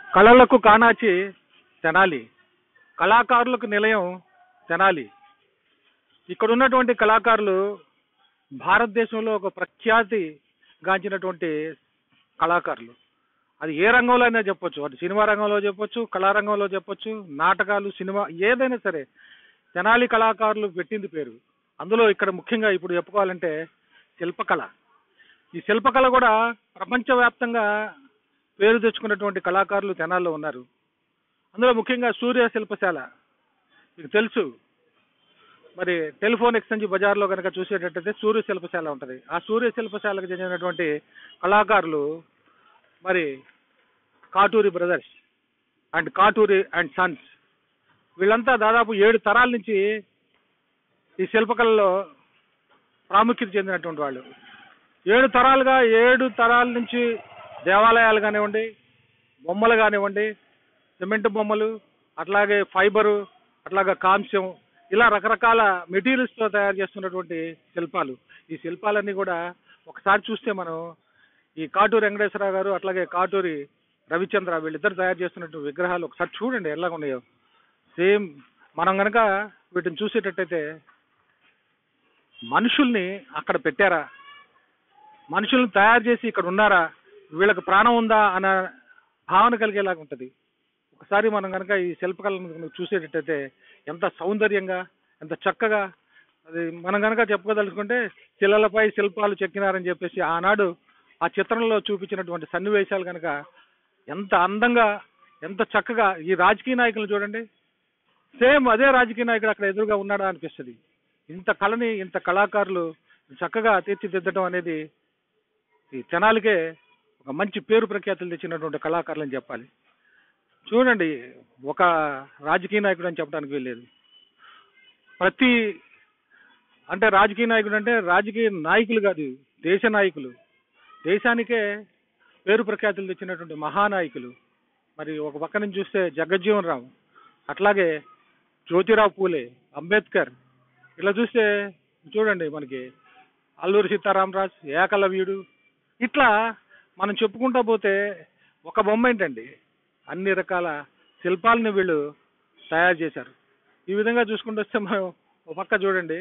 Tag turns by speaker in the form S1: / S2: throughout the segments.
S1: కళలకు కానాచి తెనాలి కళాకారులకు నిలయం తెనాలి ఇక్కడ ఉన్నటువంటి కళాకారులు భారతదేశంలో ఒక ప్రఖ్యాతి గాంచినటువంటి కళాకారులు అది ఏ రంగంలో అయినా చెప్పొచ్చు అటు సినిమా రంగంలో చెప్పొచ్చు కళారంగంలో చెప్పొచ్చు నాటకాలు సినిమా ఏదైనా సరే తెనాలి కళాకారులు పెట్టింది పేరు అందులో ఇక్కడ ముఖ్యంగా ఇప్పుడు చెప్పుకోవాలంటే శిల్పకళ ఈ శిల్పకళ కూడా ప్రపంచవ్యాప్తంగా పేరు తెచ్చుకున్నటువంటి కళాకారులు తెనాల్లో ఉన్నారు అందులో ముఖ్యంగా సూర్య శిల్పశాల మీకు తెలుసు మరి టెలిఫోన్ ఎక్స్చేంజ్ బజార్లో కనుక చూసేటట్టయితే సూర్య శిల్పశాల ఉంటుంది ఆ సూర్య శిల్పశాలకు చెందినటువంటి కళాకారులు మరి Katuri brothers and Katuri and sons వీళ్ళంతా దాదాపు ఏడు తరాల నుంచి ఈ శిల్పకళలో ప్రాముఖ్యత చెందినటువంటి వాళ్ళు ఏడు తరాలుగా ఏడు తరాల నుంచి దేవాలయాలు కానివ్వండి బొమ్మలు కానివ్వండి సిమెంట్ బొమ్మలు అట్లాగే ఫైబరు అట్లాగే కాంస్యం ఇలా రకరకాల మెటీరియల్స్తో తయారు చేస్తున్నటువంటి శిల్పాలు ఈ శిల్పాలన్నీ కూడా ఒకసారి చూస్తే మనం ఈ కాటూరి వెంకటేశ్వరరావు గారు అట్లాగే కాటూరి రవిచంద్ర వీళ్ళిద్దరు తయారు చేస్తున్నటువంటి విగ్రహాలు ఒకసారి చూడండి ఎలా ఉన్నాయో సేమ్ మనం గనక వీటిని చూసేటట్టయితే మనుషుల్ని అక్కడ పెట్టారా మనుషుల్ని తయారు చేసి ఇక్కడ ఉన్నారా వీళ్ళకి ప్రాణం ఉందా అన్న భావన కలిగేలాగా ఉంటుంది ఒకసారి మనం కనుక ఈ శిల్పకళను కనుక చూసేటట్టయితే ఎంత సౌందర్యంగా ఎంత చక్కగా అది మనం కనుక చెప్పుకోదలుచుకుంటే శిలలపై శిల్పాలు చెక్కినారని చెప్పేసి ఆనాడు ఆ చిత్రంలో చూపించినటువంటి సన్నివేశాలు కనుక ఎంత అందంగా ఎంత చక్కగా ఈ రాజకీయ నాయకులు చూడండి సేమ్ అదే రాజకీయ నాయకుడు అక్కడ ఎదురుగా ఉన్నాడా అనిపిస్తుంది ఇంత కళని ఇంత కళాకారులు చక్కగా తీర్చిదిద్దడం అనేది ఈ తెనాలికే ఒక మంచి పేరు ప్రఖ్యాతులు తెచ్చినటువంటి కళాకారులు అని చెప్పాలి చూడండి ఒక రాజకీయ నాయకుడు అని చెప్పడానికి వీల్లేదు ప్రతి అంటే రాజకీయ నాయకుడు అంటే రాజకీయ నాయకులు కాదు దేశ నాయకులు దేశానికే పేరు ప్రఖ్యాతులు తెచ్చినటువంటి మహానాయకులు మరి ఒక పక్క నుంచి చూస్తే జగజ్జీవన్ రావు అట్లాగే జ్యోతిరావు పూలే అంబేద్కర్ ఇలా చూస్తే చూడండి మనకి అల్లూరి సీతారామరాజు ఏకలవ్యుడు ఇట్లా మనం చెప్పుకుంటా పోతే ఒక బొమ్మ ఏంటండి అన్ని రకాల శిల్పాలను వీళ్ళు తయారు చేశారు ఈ విధంగా చూసుకుంటూ వస్తే మనం ఒక పక్క చూడండి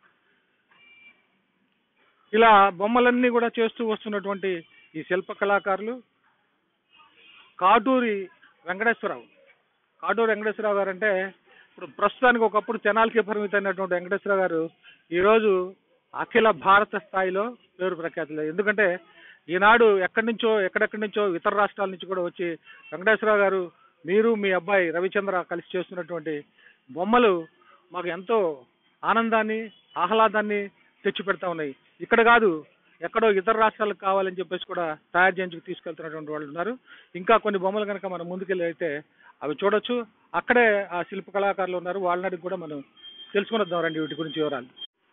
S1: ఇలా బొమ్మలన్నీ కూడా చేస్తూ వస్తున్నటువంటి ఈ శిల్ప కళాకారులు కాటూరి వెంకటేశ్వరరావు కాటూరి వెంకటేశ్వరరావు గారు అంటే ఇప్పుడు ప్రస్తుతానికి ఒకప్పుడు తెనాలికి పరిమితమైనటువంటి వెంకటేశ్వరరావు గారు ఈరోజు అఖిల భారత స్థాయిలో పేరు ప్రఖ్యాతులు ఎందుకంటే ఈనాడు ఎక్కడి నుంచో ఎక్కడెక్కడి నుంచో ఇతర రాష్ట్రాల నుంచి కూడా వచ్చి వెంకటేశ్వరరావు గారు మీరు మీ అబ్బాయి రవిచంద్ర కలిసి చేస్తున్నటువంటి బొమ్మలు మాకు ఎంతో ఆనందాన్ని ఆహ్లాదాన్ని తెచ్చి పెడతా ఉన్నాయి ఇక్కడ కాదు ఎక్కడో ఇతర రాష్ట్రాలకు కావాలని చెప్పేసి కూడా తయారు చేయించుకు తీసుకెళ్తున్నటువంటి వాళ్ళు ఉన్నారు ఇంకా కొన్ని బొమ్మలు కనుక మనం ముందుకెళ్ళి అయితే అవి చూడొచ్చు అక్కడే ఆ శిల్ప కళాకారులు ఉన్నారు వాళ్ళని కూడా మనం తెలుసుకుని వద్దాం రండి వీటి గురించి వివరాలు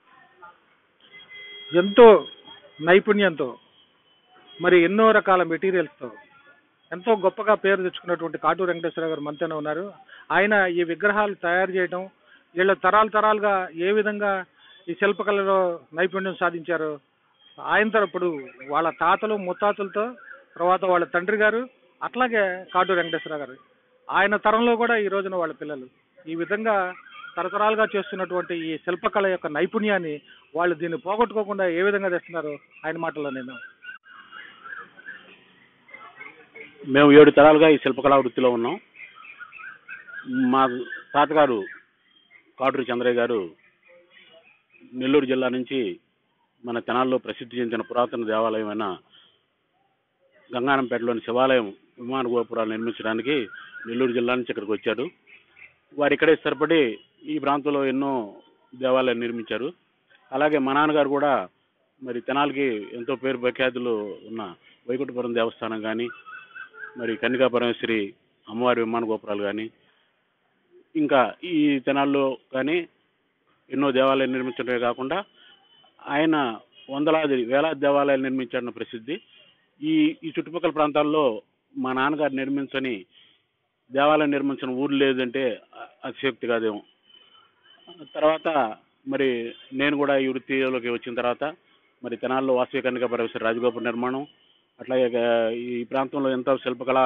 S1: ఎంతో నైపుణ్యంతో మరి ఎన్నో రకాల మెటీరియల్స్తో ఎంతో గొప్పగా పేరు తెచ్చుకున్నటువంటి కాటూరు వెంకటేశ్వర గారు మనతోనే ఉన్నారు ఆయన ఈ విగ్రహాలు తయారు చేయడం వీళ్ళ తరాలు తరాలుగా ఏ విధంగా ఈ శిల్పకళలో నైపుణ్యం సాధించారో ఆయన తరపుడు వాళ్ళ తాతలు ముత్తాతలతో తర్వాత వాళ్ళ తండ్రి గారు అట్లాగే కాటూరు వెంకటేశ్వర గారు ఆయన తరంలో కూడా ఈ రోజున వాళ్ళ పిల్లలు ఈ విధంగా తరతరాలుగా చేస్తున్నటువంటి ఈ శిల్పకళ యొక్క నైపుణ్యాన్ని వాళ్ళు దీన్ని పోగొట్టుకోకుండా ఏ విధంగా తెస్తున్నారో ఆయన మాటల్లో నేను
S2: మేము ఏడు తరాలుగా ఈ శిల్పకళా వృత్తిలో ఉన్నాం మా తాతగారు కాటూరి చంద్రయ్య గారు నెల్లూరు జిల్లా నుంచి మన తెనాల్లో ప్రసిద్ధి చెందిన పురాతన దేవాలయమైన గంగానంపేటలోని శివాలయం విమాన గోపురాలు నిర్మించడానికి నెల్లూరు జిల్లా నుంచి ఇక్కడికి వచ్చారు వారు ఇక్కడే స్థిరపడి ఈ ప్రాంతంలో ఎన్నో దేవాలయాలు నిర్మించారు అలాగే మా నాన్నగారు కూడా మరి తెనాలికి ఎంతో పేరు ప్రఖ్యాతులు ఉన్న వైకుంఠపురం దేవస్థానం కానీ మరి కన్నికా పరమేశ్వరి అమ్మవారి విమాన గోపురాలు కానీ ఇంకా ఈ తెనాల్లో కానీ ఎన్నో దేవాలయాలు నిర్మించడమే కాకుండా ఆయన వందలాది వేలాది దేవాలయాలు నిర్మించాడన్న ప్రసిద్ధి ఈ ఈ చుట్టుపక్కల ప్రాంతాల్లో మా నాన్నగారు నిర్మించని దేవాలయం నిర్మించిన ఊరు లేదంటే అ- అతిశయోక్తి కాదేమో తర్వాత మరి నేను కూడా ఈ వృత్తిలోకి వచ్చిన తర్వాత మరి తెనాల్లో వాసవి కన్నిక పరమేశ్వర రాజగోపుర నిర్మాణం అట్లాగే గా- ఈ ప్రాంతంలో ఎంతో శిల్పకళ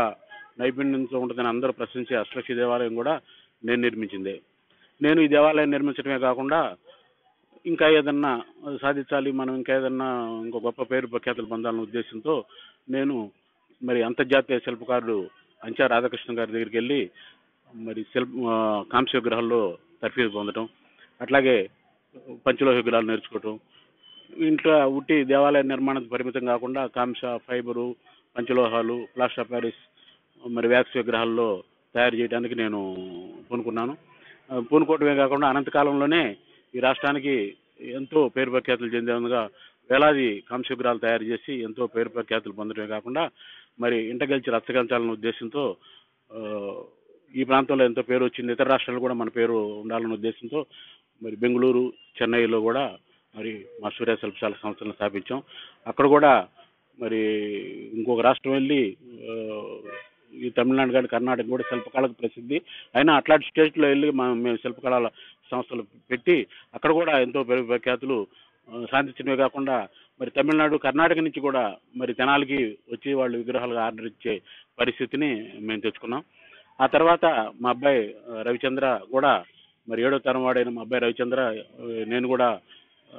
S2: నైపుణ్యంతో ఉంటుందని అందరూ ప్రశ్నించే అష్టలక్ష్మి దేవాలయం కూడా నేను నిర్మించిందే నేను ఈ దేవాలయం నిర్మించడమే కాకుండా ఇంకా ఏదన్నా సాధించాలి మనం ఇంకా ఏదన్నా ఇంకో గొప్ప పేరు ప్రఖ్యాతులు పొందాలనే ఉద్దేశంతో నేను మరి అంతర్జాతీయ శిల్పకారుడు అంచా రాధాకృష్ణ గారి దగ్గరికి వెళ్ళి మరి శిల్ప ఆ, కాంస్య విగ్రహాల్లో తర్ఫీదు పొందడం అట్లాగే పంచలోహ విగ్రహాలు నేర్చుకోవటం ఇంట్లో ఉట్టి దేవాలయ నిర్మాణం పరిమితం కాకుండా కాంస ఫైబరు పంచలోహాలు ప్లాస్టర్ ఆఫ్ ప్యారిస్ మరి వ్యాక్స్ విగ్రహాల్లో తయారు చేయడానికి నేను పూనుకున్నాను ఆ, పూనుకోవటమే కాకుండా అనంతకాలంలోనే ఈ రాష్ట్రానికి ఎంతో పేరు ప్రఖ్యాతులు చెందే విధంగా వేలాది కాంస్య విగ్రహాలు తయారు చేసి ఎంతో పేరు ప్రఖ్యాతులు పొందడమే కాకుండా మరి ఇంట గెలిచి రచ్చగంచాలనే ఉద్దేశంతో ఆ, ఈ ప్రాంతంలో ఎంతో పేరు వచ్చింది ఇతర రాష్ట్రాలు కూడా మన పేరు ఉండాలనే ఉద్దేశంతో మరి బెంగళూరు చెన్నైలో కూడా మరి మా సూర్య శిల్పశాల సంస్థలను స్థాపించాం అక్కడ కూడా మరి ఇంకొక రాష్ట్రం వెళ్ళి ఆ, ఈ తమిళనాడు కానీ కర్ణాటక కూడా శిల్పకళకు ప్రసిద్ధి అయినా అట్లాంటి స్టేట్లో వెళ్ళి మా- మేము శిల్పకళల సంస్థలు పెట్టి అక్కడ కూడా ఎంతో పేరు ప్రఖ్యాతులు ఆ, సాధించడమే కాకుండా మరి తమిళనాడు కర్ణాటక నుంచి కూడా మరి తెనాలికి వచ్చి వాళ్ళు విగ్రహాలుగా ఆర్డర్ ఇచ్చే పరిస్థితిని మేము తెచ్చుకున్నాం ఆ తర్వాత మా అబ్బాయి ఆ, రవిచంద్ర కూడా మరి ఏడో తరం వాడైన మా అబ్బాయి రవిచంద్ర ఆ, నేను కూడా ఆ,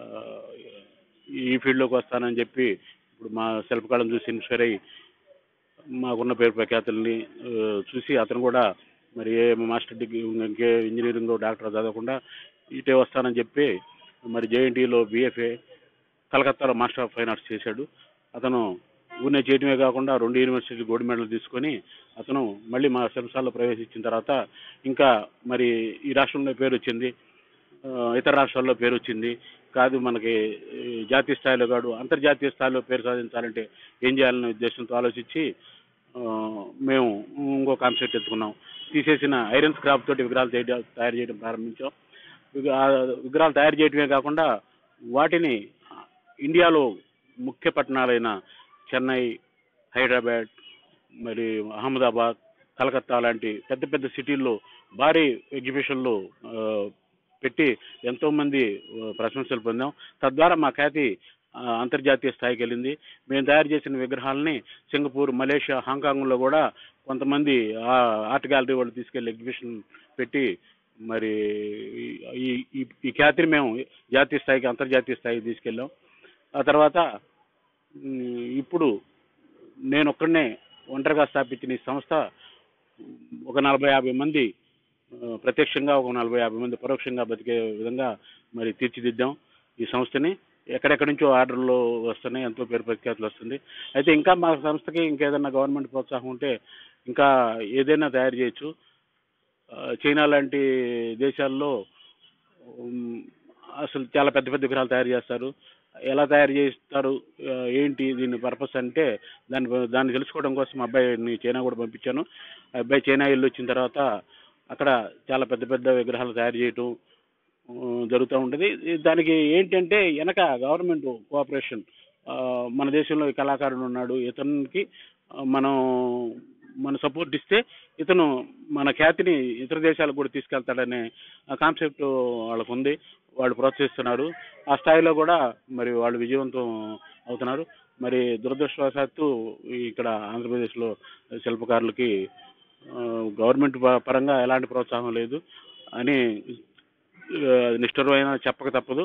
S2: ఈ ఫీల్డ్లోకి వస్తానని చెప్పి ఇప్పుడు మా శిల్పకళను చూసి ఇన్స్పైర్ అయ్యి మాకున్న పేరు ప్రఖ్యాతుల్ని ఆ, చూసి అతను కూడా మరి ఏ మాస్టర్ డిగ్రీ ఇంకే ఇంజనీరింగ్ డాక్టర్ చదవకుండా ఇటే వస్తానని చెప్పి మరి జేఎన్టీలో బీఎఫ్ఏ కలకత్తాలో మాస్టర్ ఆఫ్ ఫైన్ ఆర్ట్స్ చేశాడు అతను ఊరినే చేయటమే కాకుండా రెండు యూనివర్సిటీ గోల్డ్ మెడల్ తీసుకొని అతను మళ్ళీ మా శిల్పశాలలో ప్రవేశించిన తర్వాత ఇంకా మరి ఈ రాష్ట్రంలో పేరు వచ్చింది ఆ, ఇతర రాష్ట్రాల్లో పేరు వచ్చింది కాదు మనకి ఈ జాతీయ స్థాయిలో కాదు అంతర్జాతీయ స్థాయిలో పేరు సాధించాలంటే ఏం చేయాలనే ఉద్దేశంతో ఆలోచించి ఆ, మేము ఇంకో కాన్సెప్ట్ ఎత్తుకున్నాం తీసేసిన ఐరన్ స్క్రాప్ తోటి విగ్రహాలు తయారు తయారు చేయడం ప్రారంభించాం విగ్ర- ఆ విగ్రహాలు తయారు చేయడమే కాకుండా వాటిని ఇండియాలో ముఖ్య పట్టణాలైన చెన్నై హైదరాబాద్ మరి అహ్మదాబాద్ కలకత్తా లాంటి పెద్ద పెద్ద సిటీల్లో భారీ ఎగ్జిబిషన్లు ఆ, పెట్టి ఎంతో మంది ఆ, ప్రశంసలు పొందాం తద్వారా మా ఖ్యాతి ఆ, అంతర్జాతీయ స్థాయికి వెళ్ళింది మేము తయారు చేసిన విగ్రహాలని సింగపూర్ మలేషియా హాంకాంగ్లో కూడా కొంతమంది ఆ ఆర్ట్ గ్యాలరీ వాళ్ళు తీసుకెళ్లి ఎగ్జిబిషన్ పెట్టి మరి ఈ ఈ- ఈ ఖ్యాతిని మేము జాతీయ స్థాయికి అంతర్జాతీయ స్థాయికి తీసుకెళ్ళాం ఆ తర్వాత ఉమ్, ఇప్పుడు నేను ఒక్కడనే ఒంటరిగా స్థాపించిన ఈ సంస్థ ఒక నలభై యాభై మంది ఆ, ప్రత్యక్షంగా ఒక నలభై యాభై మంది పరోక్షంగా బతికే విధంగా మరి తీర్చిదిద్దాం ఈ సంస్థని ఎక్కడెక్కడి నుంచో ఆర్డర్లు వస్తున్నాయి ఎంతో పేరు ప్రఖ్యాతులు వస్తుంది అయితే ఇంకా మా సంస్థకి ఇంకేదన్నా గవర్నమెంట్ ప్రోత్సాహం ఉంటే ఇంకా ఏదైనా తయారు చేయొచ్చు ఆ, చైనా లాంటి దేశాల్లో ఉమ్, అసలు చాలా పెద్ద పెద్ద విగ్రహాలు తయారు చేస్తారు ఎలా తయారు చేస్తారు ఆ, ఏంటి దీని పర్పస్ అంటే దాన్ని దాన్ని తెలుసుకోవడం కోసం మా అబ్బాయిని చైనా కూడా పంపించాను ఆ అబ్బాయి చైనా వెళ్ళి వచ్చిన తర్వాత అక్కడ చాలా పెద్ద పెద్ద విగ్రహాలు తయారు చేయటం ఆ, జరుగుతూ ఉంటుంది ఈ- దానికి ఏంటంటే వెనక గవర్నమెంట్ కోఆపరేషన్ ఆ, మన దేశంలో ఈ కళాకారుడు ఉన్నాడు ఇతనికి ఆ, మనం మన సపోర్ట్ ఇస్తే ఇతను మన ఖ్యాతిని ఇతర దేశాలకు కూడా తీసుకెళ్తాడనే కాన్సెప్ట్ వాళ్ళకు ఉంది వాళ్ళు ప్రోత్సహిస్తున్నారు ఆ స్థాయిలో కూడా మరి వాళ్ళు విజయవంతం అవుతున్నారు మరి దురదృష్టవశాత్తు ఇక్కడ ఆంధ్రప్రదేశ్లో శిల్పకారులకి ఆ, గవర్నమెంట్ ప- పరంగా ఎలాంటి ప్రోత్సాహం లేదు అని ఆ, నిష్ఠురమైన చెప్పక తప్పదు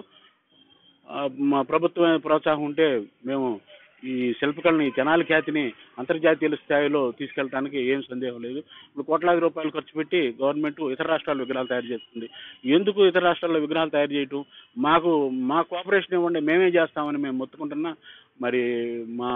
S2: ఆ, మా ప్రభుత్వం ప్రోత్సాహం ఉంటే మేము ఈ శిల్పకళని ఈ తెనాలి ఖ్యాతిని అంతర్జాతీయ స్థాయిలో తీసుకెళ్ళడానికి ఏం సందేహం లేదు ఇప్పుడు కోట్లాది రూపాయలు ఖర్చు పెట్టి గవర్నమెంట్ ఇతర రాష్ట్రాల్లో విగ్రహాలు తయారు చేస్తుంది ఎందుకు ఇతర రాష్ట్రాల్లో విగ్రహాలు తయారు చేయటం మాకు మా కోఆపరేషన్ ఇవ్వండి మేమే చేస్తామని మేము మొత్తుకుంటున్నా మరి మా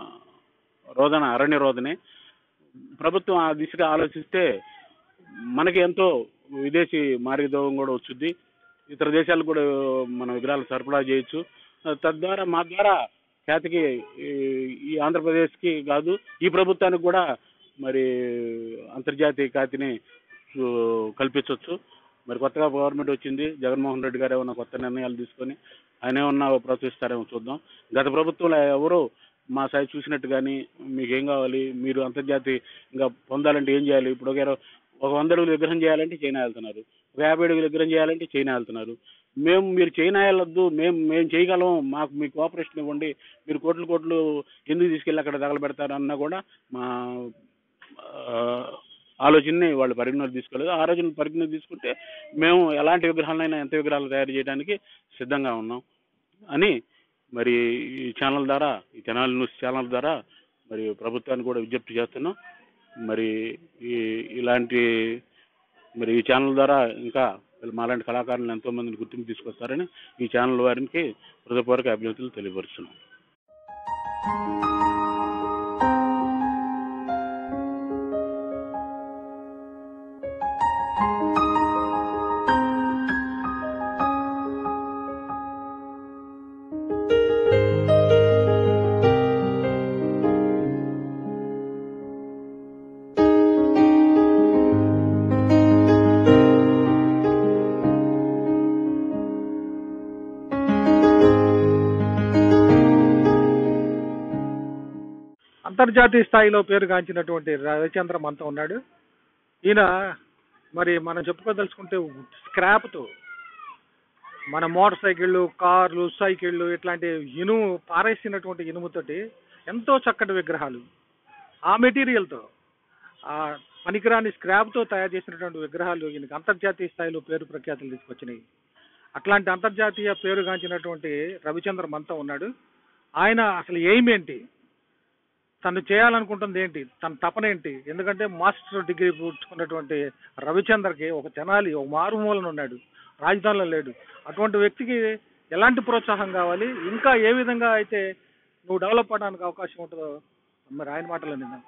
S2: రోదన అరణ్య రోదనే ప్రభుత్వం ఆ దిశగా ఆలోచిస్తే మనకి ఎంతో విదేశీ మార్గదోగం కూడా వచ్చింది ఇతర దేశాలకు కూడా మన విగ్రహాలు సరఫరా చేయొచ్చు తద్వారా మా ద్వారా ఖ్యాతికి ఈ- ఈ ఆంధ్రప్రదేశ్కి కాదు ఈ ప్రభుత్వానికి కూడా మరి అంతర్జాతీయ ఖ్యాతిని సు- కల్పించవచ్చు మరి కొత్తగా గవర్నమెంట్ వచ్చింది జగన్మోహన్ రెడ్డి గారు ఏమన్నా కొత్త నిర్ణయాలు తీసుకొని ఆయన ఏమన్నా ప్రోత్సహిస్తారేమో చూద్దాం గత ప్రభుత్వంలో ఎవరు మా సైజ్ చూసినట్టు కానీ మీకు ఏం కావాలి మీరు అంతర్జాతీయంగా పొందాలంటే ఏం చేయాలి ఇప్పుడు ఒక ఇరవై- ఒక వంద అడుగులు విగ్రహం చేయాలంటే చైనా వెళ్తున్నారు ఒక యాభై అడుగులు విగ్రహం చేయాలంటే చైనా వెళ్తున్నారు మేము మీరు చైనా వెళ్ళొద్దు మేము మేము చేయగలం మాకు మీ కోఆపరేషన్ ఇవ్వండి మీరు కోట్లు కోట్లు ఎందుకు తీసుకెళ్ళి అక్కడ తగలబెడతారు అన్నా కూడా మా ఆ, ఆలోచనని వాళ్ళు పరిగణలోకి తీసుకోలేదు ఆ రోజున పరిగణలోకి తీసుకుంటే మేము ఎలాంటి విగ్రహాలైనా ఎంత విగ్రహాలు తయారు చేయడానికి సిద్ధంగా ఉన్నాం అని మరి ఈ ఛానల్ ద్వారా ఈ తెనాలి న్యూస్ ఛానల్ ద్వారా మరి ప్రభుత్వాన్ని కూడా విజ్ఞప్తి చేస్తున్నాం మరి ఈ ఇలాంటి మరి ఈ ఛానల్ ద్వారా ఇంకా మాలాంటి కళాకారులను ఎంతో మందిని గుర్తింపు తీసుకొస్తారని ఈ ఛానల్ వారికి హృదయపూర్వక అభినందనలు తెలియపరుస్తున్నాం
S1: అంతర్జాతీయ స్థాయిలో పేరుగాంచినటువంటి రవిచంద్ర మనతో ఉన్నాడు ఈయన మరి మనం చెప్పుకోదలుచుకుంటే స్క్రాప్తో మన మోటార్ సైకిళ్ళు కార్లు సైకిళ్ళు ఇట్లాంటి ఇనుము పారేసినటువంటి ఇనుముతోటి ఎంతో చక్కటి విగ్రహాలు ఆ మెటీరియల్తో ఆ పనికిరాని స్క్రాప్తో తయారు చేసినటువంటి విగ్రహాలు ఈయనకి అంతర్జాతీయ స్థాయిలో పేరు ప్రఖ్యాతులు తీసుకొచ్చినాయి అట్లాంటి అంతర్జాతీయ పేరుగాంచినటువంటి రవిచంద్ర మనతో ఉన్నాడు ఆయన అసలు ఎయిమ్ ఏంటి తను చేయాలనుకుంటుంది ఏంటి తన తపన ఏంటి ఎందుకంటే మాస్టర్ డిగ్రీ పుచ్చుకున్నటువంటి రవిచంద్రకి ఒక తెనాలి ఒక మారుమూలన ఉన్నాడు రాజధానిలో లేడు అటువంటి వ్యక్తికి ఎలాంటి ప్రోత్సాహం కావాలి ఇంకా ఏ విధంగా అయితే నువ్వు డెవలప్ అవడానికి అవకాశం ఉంటుందో మరి ఆయన మాటలో నిన్న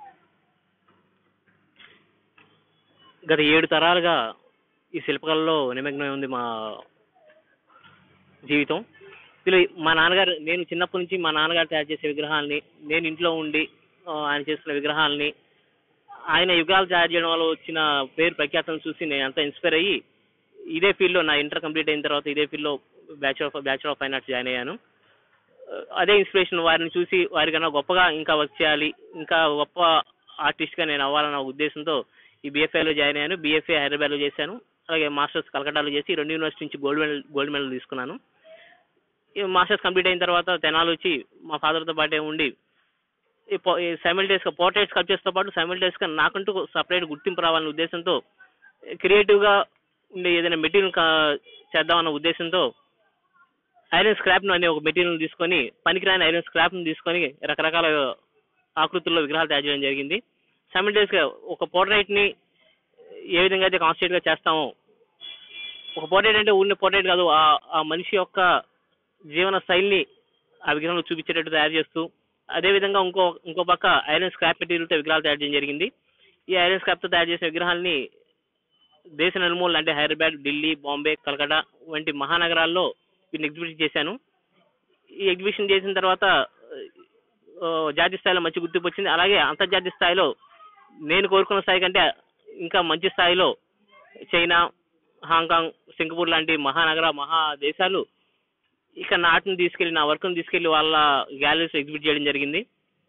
S3: గత ఏడు తరాలుగా ఈ శిల్పకళలో నిమగ్నమై ఉంది మా జీవితం ఇందులో మా నాన్నగారు నేను చిన్నప్పటి నుంచి మా నాన్నగారు తయారు చేసే విగ్రహాలని నేను ఇంట్లో ఉండి ఆ, ఆయన చేస్తున్న విగ్రహాలని ఆయన యుగాలు తయారు చేయడం వల్ల వచ్చిన పేరు ప్రఖ్యాతలను చూసి నేను అంతా ఇన్స్పైర్ అయ్యి ఇదే ఫీల్డ్లో నా ఇంటర్ కంప్లీట్ అయిన తర్వాత ఇదే ఫీల్డ్లో bachelor of bachelor of fine arts join అయ్యాను ఆ, అదే ఇన్స్పిరేషన్ వారిని చూసి వారికన్నా గొప్పగా ఇంకా వర్క్ చేయాలి ఇంకా గొప్ప ఆర్టిస్ట్గా నేను అవ్వాలన్న ఉద్దేశంతో ఈ బీఎఫ్ఐలో జాయిన్ అయ్యాను బీఎఫ్ఐ హైదరాబాద్లో చేశాను అలాగే మాస్టర్స్ కలకట్టాలో చేసి రెండు యూనివర్సిటీ నుంచి గోల్డ్ మెడల్ గోల్డ్ మెడల్ తీసుకున్నాను ఈ మాస్టర్స్ కంప్లీట్ అయిన తర్వాత తెనాలి వచ్చి మా ఫాదర్తో పాటే ఉండి ఈ సైమిల్టేస్గా పోర్ట్రేట్ స్కల్ప్చర్స్తో పాటు సైమిల్టేస్గా నాకంటూ సపరేట్ గుర్తింపు రావాలనే ఉద్దేశంతో క్రియేటివ్గా ఉండే ఏదైనా మెటీరియల్ చేద్దామన్న ఉద్దేశంతో ఐరన్ స్క్రాప్ను అనే ఒక మెటీరియల్ తీసుకొని పనికిరాని ఐరన్ స్క్రాప్ను తీసుకొని రకరకాల ఆకృతుల్లో విగ్రహాలు తయారు చేయడం జరిగింది సైమిల్టేస్గా ఒక పోర్ట్రేట్ని ఏ విధంగా అయితే కాన్స్టేట్ గా చేస్తామో ఒక పోర్ట్రేట్ అంటే ఊరిని పోర్ట్రేట్ కాదు ఆ ఆ మనిషి యొక్క జీవన శైలిని ఆ విగ్రహంలో చూపించేటట్టు తయారు చేస్తూ అదే విధంగా ఇంకో ఇంకో పక్క ఐరన్ స్క్రాప్ మెటీరియల్తో విగ్రహాలు తయారు చేయడం జరిగింది ఈ ఐరన్ స్క్రాప్ తో తయారు చేసిన విగ్రహాలని దేశ నలుమూలలు అంటే హైదరాబాద్ ఢిల్లీ బాంబే కలకటా వంటి మహానగరాల్లో వీటిని ఎగ్జిబిషన్ చేశాను ఈ ఎగ్జిబిషన్ చేసిన తర్వాత ఆ, జాతీయ స్థాయిలో మంచి గుర్తింపు వచ్చింది అలాగే అంతర్జాతీయ స్థాయిలో నేను కోరుకున్న స్థాయి కంటే ఇంకా మంచి స్థాయిలో చైనా హాంకాంగ్ సింగపూర్ లాంటి మహానగర మహా దేశాలు ఇక నా ఆర్ట్ని తీసుకెళ్లి నా వర్క్ని తీసుకెళ్లి వాళ్ళ గ్యాలరీస్ ఎగ్జిబిట్ చేయడం జరిగింది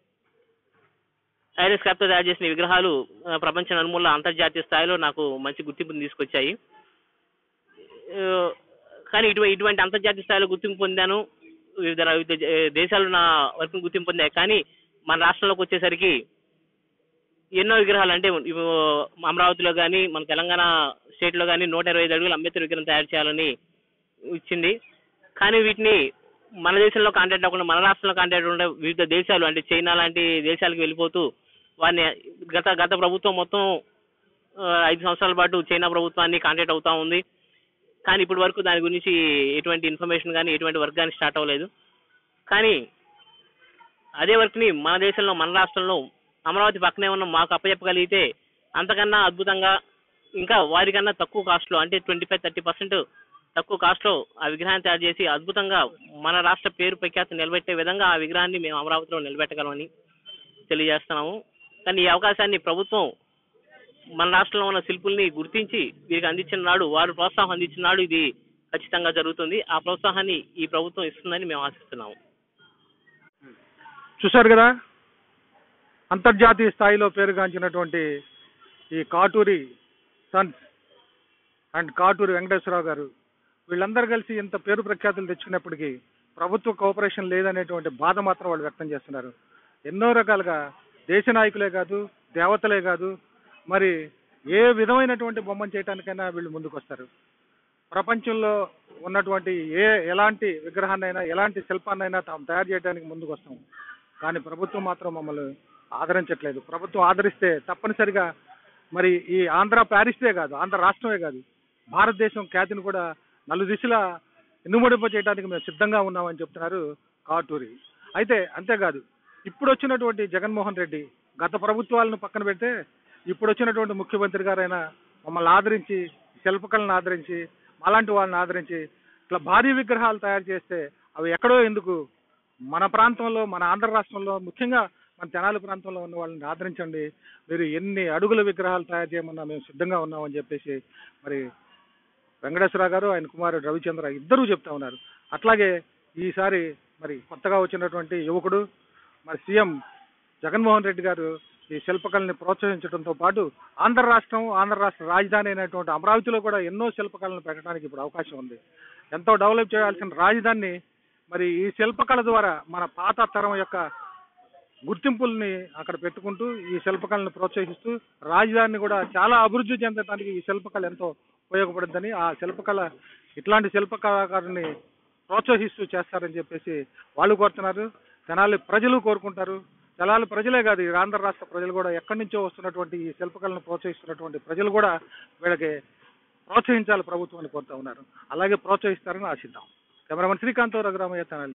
S3: ఐరన్ స్క్రాప్తో తయారు చేసిన ఈ విగ్రహాలు ఆ, ప్రపంచ నలుమూల అంతర్జాతీయ స్థాయిలో నాకు మంచి గుర్తింపుని తీసుకొచ్చాయి ఆ, కానీ ఇటు ఇటువంటి అంతర్జాతీయ స్థాయిలో గుర్తింపు పొందాను వివిధ రా- వివిధ జ- దేశాలు నా వర్క్ని గుర్తింపు పొందాయి కానీ మన రాష్ట్రంలోకి వచ్చేసరికి ఎన్నో విగ్రహాలు అంటే ఇవి అమరావతిలో కానీ మన తెలంగాణ స్టేట్ లో కానీ నూట ఇరవై ఐదు అడుగుల అంబేద్కర్ విగ్రహం తయారు చేయాలని ఇచ్చింది కానీ వీటిని మన దేశంలో కాంటాక్ట్ అవ్వకుండా మన రాష్ట్రంలో కాంటాక్ట్ ఉండే వివిధ దేశాలు అంటే చైనా లాంటి దేశాలకు వెళ్ళిపోతూ వారిని గత గత ప్రభుత్వం మొత్తం ఆ, ఐదు సంవత్సరాల పాటు చైనా ప్రభుత్వాన్ని కాంటాక్ట్ అవుతా ఉంది కానీ ఇప్పటి వరకు దాని గురించి ఎటువంటి ఇన్ఫర్మేషన్ కానీ ఎటువంటి వర్క్ కానీ స్టార్ట్ అవ్వలేదు కానీ అదే వర్క్ ని మన దేశంలో మన రాష్ట్రంలో అమరావతి పక్కనే ఉన్న మాకు అప్పచెప్పగలిగితే అంతకన్నా అద్భుతంగా ఇంకా వారికన్నా తక్కువ కాస్ట్ లో అంటే ట్వంటీ ఫైవ్ థర్టీ పర్సెంట్ తక్కువ కాస్ట్ లో ఆ విగ్రహాన్ని తయారు చేసి అద్భుతంగా మన రాష్ట్ర పేరు ప్రఖ్యాతి నిలబెట్టే విధంగా ఆ విగ్రహాన్ని మేము అమరావతిలో నిలబెట్టగలమని తెలియజేస్తున్నాము కానీ ఈ అవకాశాన్ని ప్రభుత్వం మన రాష్ట్రంలో ఉన్న శిల్పుల్ని గుర్తించి వీరికి అందించిన నాడు వారు ప్రోత్సాహం అందించిన నాడు ఇది ఖచ్చితంగా జరుగుతుంది ఆ ప్రోత్సాహాన్ని ఈ ప్రభుత్వం ఇస్తుందని మేము ఆశిస్తున్నాము
S1: చూశారు కదా అంతర్జాతీయ స్థాయిలో పేరుగాంచినటువంటి ఈ కాటూరి సన్స్ అండ్ కాటూరి వెంకటేశ్వరరావు గారు వీళ్ళందరూ కలిసి ఇంత పేరు ప్రఖ్యాతులు తెచ్చుకున్నప్పటికీ ప్రభుత్వ కోఆపరేషన్ లేదనేటువంటి బాధ మాత్రం వాళ్ళు వ్యక్తం చేస్తున్నారు ఎన్నో రకాలుగా దేశ నాయకులే కాదు దేవతలే కాదు మరి ఏ విధమైనటువంటి బొమ్మను చేయడానికైనా వీళ్ళు ముందుకు వస్తారు ప్రపంచంలో ఉన్నటువంటి ఏ ఎలాంటి విగ్రహాన్నైనా ఎలాంటి శిల్పాన్నైనా తాము తయారు చేయడానికి ముందుకు వస్తాం కానీ ప్రభుత్వం మాత్రం మమ్మల్ని ఆదరించట్లేదు ప్రభుత్వం ఆదరిస్తే తప్పనిసరిగా మరి ఈ ఆంధ్ర ప్యారిస్దే కాదు ఆంధ్ర రాష్ట్రమే కాదు భారతదేశం ఖ్యాతిని కూడా నలు దిశలా ఇనుమడింప చేయడానికి మేము సిద్ధంగా ఉన్నామని చెప్తున్నారు కాటూరి అయితే అంతేకాదు ఇప్పుడు వచ్చినటువంటి జగన్మోహన్ రెడ్డి గత ప్రభుత్వాలను పక్కన పెడితే ఇప్పుడు వచ్చినటువంటి ముఖ్యమంత్రి గారైనా మమ్మల్ని ఆదరించి శిల్పకళను ఆదరించి అలాంటి వాళ్ళని ఆదరించి ఇట్లా భారీ విగ్రహాలు తయారు చేస్తే అవి ఎక్కడో ఎందుకు మన ప్రాంతంలో మన ఆంధ్ర రాష్ట్రంలో ముఖ్యంగా మన తెనాలి ప్రాంతంలో ఉన్న వాళ్ళని ఆదరించండి మీరు ఎన్ని అడుగుల విగ్రహాలు తయారు చేయమన్నా మేము సిద్ధంగా ఉన్నామని చెప్పేసి మరి వెంకటేశ్వర గారు ఆయన కుమారుడు రవిచంద్ర ఇద్దరూ చెప్తా ఉన్నారు అట్లాగే ఈసారి మరి కొత్తగా వచ్చినటువంటి యువకుడు మరి సీఎం జగన్మోహన్ రెడ్డి గారు ఈ శిల్పకళని ప్రోత్సహించడంతో పాటు ఆంధ్ర రాష్ట్రం ఆంధ్ర రాష్ట్ర రాజధాని అయినటువంటి అమరావతిలో కూడా ఎన్నో శిల్పకళను పెట్టడానికి ఇప్పుడు అవకాశం ఉంది ఎంతో డెవలప్ చేయాల్సిన రాజధానిని మరి ఈ శిల్పకళ ద్వారా మన పాత తరం యొక్క గుర్తింపుల్ని అక్కడ పెట్టుకుంటూ ఈ శిల్పకళను ప్రోత్సహిస్తూ రాజధానిని కూడా చాలా అభివృద్ధి చెందడానికి ఈ శిల్పకళ ఎంతో ఉపయోగపడుతుందని ఆ శిల్పకళ ఇట్లాంటి శిల్పకళాకారుని ప్రోత్సహిస్తూ చేస్తారని చెప్పేసి వాళ్ళు కోరుతున్నారు తెనాలి ప్రజలు కోరుకుంటారు తెనాలి ప్రజలే కాదు ఈ ఆంధ్ర రాష్ట్ర ప్రజలు కూడా ఎక్కడి నుంచో వస్తున్నటువంటి ఈ శిల్పకళను ప్రోత్సహిస్తున్నటువంటి ప్రజలు కూడా వీళ్ళకి ప్రోత్సహించాలి ప్రభుత్వాన్ని కోరుతా ఉన్నారు అలాగే ప్రోత్సహిస్తారని ఆశిద్దాం కెమెరామన్ శ్రీకాంత్ రఘురామయ్య తెనాలి